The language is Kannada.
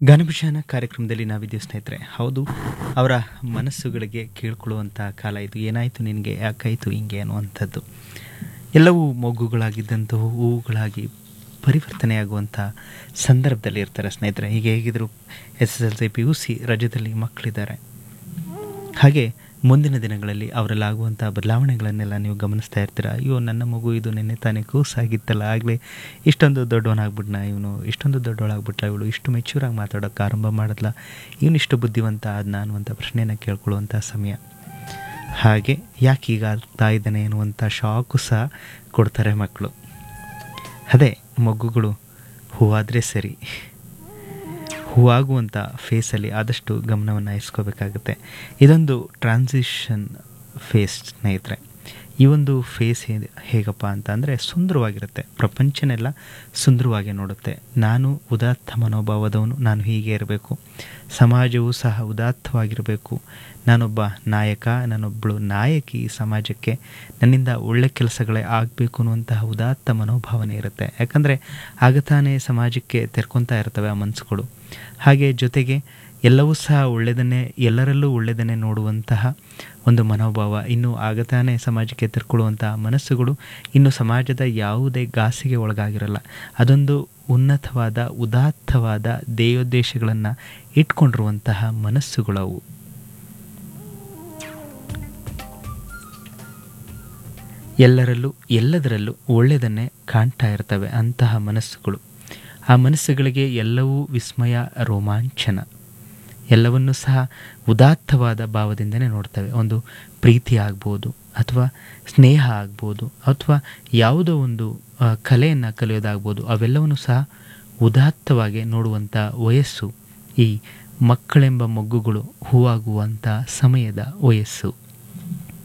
ಗಾನಭಿಷಾನ ಕಾರ್ಯಕ್ರಮದಲ್ಲಿ ನಾವಿದ್ದೀವಿ ಸ್ನೇಹಿತರೆ ಹೌದು ಅವರ ಮನಸ್ಸುಗಳಿಗೆ ಕೇಳ್ಕೊಳ್ಳುವಂಥ ಕಾಲ ಇದು ಏನಾಯಿತು ನಿನಗೆ ಯಾಕಾಯಿತು ಹಿಂಗೆ ಅನ್ನುವಂಥದ್ದು ಎಲ್ಲವೂ ಮೊಗ್ಗುಗಳಾಗಿದ್ದಂತಹ ಹೂವುಗಳಾಗಿ ಪರಿವರ್ತನೆಯಾಗುವಂಥ ಸಂದರ್ಭದಲ್ಲಿ ಇರ್ತಾರೆ ಸ್ನೇಹಿತರೆ ಈಗ ಹೇಗಿದ್ರು S S L C P U C ರಜದಲ್ಲಿ ಮಕ್ಕಳಿದ್ದಾರೆ ಹಾಗೆ ಮುಂದಿನ ದಿನಗಳಲ್ಲಿ ಅವರಲ್ಲಾಗುವಂಥ ಬದಲಾವಣೆಗಳನ್ನೆಲ್ಲ ನೀವು ಗಮನಿಸ್ತಾ ಇರ್ತೀರ ಅಯ್ಯೋ ನನ್ನ ಮಗು ಇದು ನಿನ್ನೆ ತಾನೇ ಕೂಸಾಗಿತ್ತಲ್ಲ ಆಗಲೇ ಇಷ್ಟೊಂದು ದೊಡ್ಡವನಾಗ್ಬಿಟ್ನ ಇವನು ಇಷ್ಟೊಂದು ದೊಡ್ಡವಳಾಗ್ಬಿಟ್ಲ ಇವಳು ಇಷ್ಟು ಮೆಚ್ಯೂರಾಗಿ ಮಾತಾಡೋಕ್ಕೆ ಆರಂಭ ಮಾಡಿದ್ಲ ಇವನು ಇಷ್ಟು ಬುದ್ಧಿವಂತ ಆದ್ನ ಅನ್ನುವಂಥ ಪ್ರಶ್ನೆಯನ್ನು ಕೇಳ್ಕೊಳ್ಳುವಂಥ ಸಮಯ ಹಾಗೆ ಯಾಕೆ ಈಗ ಆಗ್ತಾ ಇದ್ದಾನೆ ಅನ್ನುವಂಥ ಶಾಕು ಸಹ ಕೊಡ್ತಾರೆ ಮಕ್ಕಳು ಅದೇ ಮಗುಗಳು ಹೂವಾದರೆ ಸರಿ ಹೂವಾಗುವಂಥ ಫೇಸಲ್ಲಿ ಆದಷ್ಟು ಗಮನವನ್ನು ಇಸ್ಕೋಬೇಕಾಗುತ್ತೆ ಇದೊಂದು ಟ್ರಾನ್ಸಿಷನ್ ಫೇಸ್ ಸ್ನೇಹಿತರೆ ಈ ಒಂದು ಫೇಸ್ ಹೇ ಹೇಗಪ್ಪ ಅಂತ ಅಂದರೆ ಸುಂದರವಾಗಿರುತ್ತೆ ಪ್ರಪಂಚನೆಲ್ಲ ಸುಂದರವಾಗಿ ನೋಡುತ್ತೆ ನಾನು ಉದಾತ್ತ ಮನೋಭಾವದವನು ನಾನು ಹೀಗೆ ಇರಬೇಕು ಸಮಾಜವು ಸಹ ಉದಾತ್ತವಾಗಿರಬೇಕು ನಾನೊಬ್ಬ ನಾಯಕ ನಾನೊಬ್ಬಳು ನಾಯಕಿ ಈ ಸಮಾಜಕ್ಕೆ ನನ್ನಿಂದ ಒಳ್ಳೆ ಕೆಲಸಗಳೇ ಆಗಬೇಕು ಅನ್ನುವಂತಹ ಉದಾತ್ತ ಮನೋಭಾವನೆ ಇರುತ್ತೆ ಯಾಕಂದರೆ ಆಗ ತಾನೇ ಸಮಾಜಕ್ಕೆ ತೆರ್ಕೊತಾ ಇರ್ತವೆ ಆ ಮನಸ್ಸುಗಳು ಹಾಗೆ ಜೊತೆಗೆ ಎಲ್ಲವೂ ಸಹ ಒಳ್ಳೆಯದನ್ನೇ ಎಲ್ಲರಲ್ಲೂ ಒಳ್ಳೆಯದನ್ನೇ ನೋಡುವಂತಹ ಒಂದು ಮನೋಭಾವ ಇನ್ನು ಆಗತಾನೆ ಸಮಾಜಕ್ಕೆ ತೆರ್ಕೊಳ್ಳುವಂತಹ ಮನಸ್ಸುಗಳು ಇನ್ನು ಸಮಾಜದ ಯಾವುದೇ ಗಾಸಿಗೆ ಒಳಗಾಗಿರಲ್ಲ ಅದೊಂದು ಉನ್ನತವಾದ ಉದಾತ್ತವಾದ ದೇಯೋದ್ದೇಶಗಳನ್ನು ಇಟ್ಕೊಂಡಿರುವಂತಹ ಮನಸ್ಸುಗಳವು ಎಲ್ಲರಲ್ಲೂ ಎಲ್ಲದರಲ್ಲೂ ಒಳ್ಳೆಯದನ್ನೇ ಕಾಣ್ತಾ ಇರ್ತವೆ ಅಂತಹ ಮನಸ್ಸುಗಳು ಆ ಮನಸ್ಸುಗಳಿಗೆ ಎಲ್ಲವೂ ವಿಸ್ಮಯ ರೋಮಾಂಚನ ಎಲ್ಲವನ್ನೂ ಸಹ ಉದಾತ್ತವಾದ ಭಾವದಿಂದನೇ ನೋಡ್ತವೆ ಒಂದು ಪ್ರೀತಿ ಆಗ್ಬೋದು ಅಥವಾ ಸ್ನೇಹ ಆಗ್ಬೋದು ಅಥವಾ ಯಾವುದೋ ಒಂದು ಕಲೆಯನ್ನು ಕಲಿಯೋದಾಗ್ಬೋದು ಅವೆಲ್ಲವನ್ನೂ ಸಹ ಉದಾತ್ತವಾಗಿ ನೋಡುವಂಥ ವಯಸ್ಸು ಈ ಮಕ್ಕಳೆಂಬ ಮೊಗ್ಗುಗಳು ಹೂವಾಗುವಂಥ ಸಮಯದ ವಯಸ್ಸು